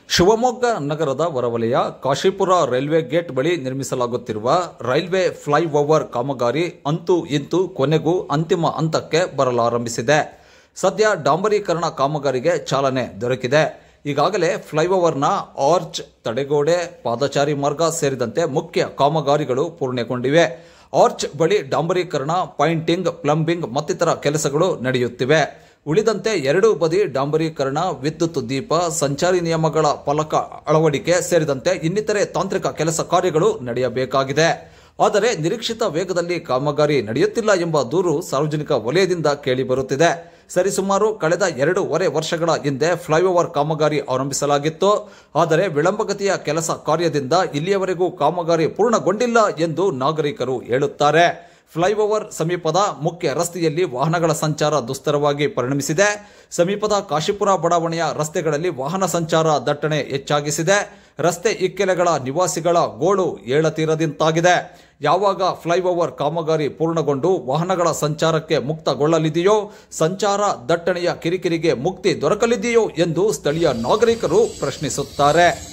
ಶಿವಮೊಗ್ಗ ನಗರದ ಹೊರವಲಯ Kashipura railway gate ಬಳಿ ನಿರ್ಮಿಸಲಾಗುತ್ತಿರುವ ರೈಲ್ವೆ ಫ್ಲೈಓವರ್ ಕಾಮಗಾರಿ ಅಂತೂ ಇಂತೂ ಕೊನೆಗೂ ಅಂತಿಮ ಹಂತಕ್ಕೆ ಬರಲಾರಂಭಿಸಿದೆ ಸದ್ಯ ಡಾಂಬರೀಕರಣ ಕಾಮಗಾರಿಗೆ ಚಾಲನೆ ದೊರಕಿದೆ ಈಗಾಗಲೇ ಫ್ಲೈಓವರ್ನ ಆರ್ಚ್ ತಡೆಗೋಡೆ ಪಾದಚಾರಿ ಮಾರ್ಗ ಸೇರಿದಂತೆ ಮುಖ್ಯ ಕಾಮಗಾರಿಗಳು ಪೂರ್ಣಗೊಂಡಿವೆ ಆರ್ಚ್ ಬಳಿ ಡಾಂಬರೀಕರಣ ಪೈಂಟಿಂಗ್ ಪ್ಲಂಬಿಂಗ್ ಮತ್ತಿತರ ಕೆಲಸಗಳು ನಡೆಯುತ್ತಿವೆ ಉಳಿದಂತೆ ಎರಡೂ ಬದಿ ಡಾಂಬರೀಕರಣ ವಿದ್ಯುತ್ ದೀಪ ಸಂಚಾರಿ ನಿಯಮಗಳ ಫಲಕ ಅಳವಡಿಕೆ ಸೇರಿದಂತೆ ಇನ್ನಿತರೆ ತಾಂತ್ರಿಕ ಕೆಲಸ ಕಾರ್ಯಗಳು ನಡೆಯಬೇಕಾಗಿದೆ ಆದರೆ ನಿರೀಕ್ಷಿತ ವೇಗದಲ್ಲಿ ಕಾಮಗಾರಿ ನಡೆಯುತ್ತಿಲ್ಲ ಎಂಬ ದೂರು ಸಾರ್ವಜನಿಕ ವಲಯದಿಂದ ಕೇಳಿಬರುತ್ತಿದೆ ಸರಿಸುಮಾರು ಕಳೆದ ಎರಡೂವರೆ ವರ್ಷಗಳ ಹಿಂದೆ ಫ್ಲೈಓವರ್ ಕಾಮಗಾರಿ ಆರಂಭಿಸಲಾಗಿತ್ತು ಆದರೆ ವಿಳಂಬಗತಿಯ ಕೆಲಸ ಕಾರ್ಯದಿಂದ ಇಲ್ಲಿಯವರೆಗೂ ಕಾಮಗಾರಿ ಪೂರ್ಣಗೊಂಡಿಲ್ಲ ಎಂದು ನಾಗರಿಕರು ಹೇಳುತ್ತಾರೆ ಫ್ಲೈಓವರ್ ಸಮೀಪದ ಮುಖ್ಯ ರಸ್ತೆಯಲ್ಲಿ ವಾಹನಗಳ ಸಂಚಾರ ದುಸ್ತರವಾಗಿ ಪರಿಣಮಿಸಿದೆ ಸಮೀಪದ ಕಾಶಿಪುರ ಬಡಾವಣೆಯ ರಸ್ತೆಗಳಲ್ಲಿ ವಾಹನ ಸಂಚಾರ ದಟ್ಟಣೆ ಹೆಚ್ಚಾಗಿಸಿದೆ ರಸ್ತೆ ಇಕ್ಕೆಲೆಗಳ ನಿವಾಸಿಗಳ ಗೋಳು ಏಳತೀರದಿಂತಾಗಿದೆ ಯಾವಾಗ ಫ್ಲೈಓವರ್ ಕಾಮಗಾರಿ ಪೂರ್ಣಗೊಂಡು ವಾಹನಗಳ ಸಂಚಾರಕ್ಕೆ ಮುಕ್ತಗೊಳ್ಳಲಿದೆಯೋ ಸಂಚಾರ ದಟ್ಟಣೆಯ ಕಿರಿಕಿರಿಗೆ ಮುಕ್ತಿ ದೊರಕಲಿದೆಯೋ ಎಂದು ಸ್ಥಳೀಯ ನಾಗರಿಕರು ಪ್ರಶ್ನಿಸುತ್ತಾರೆ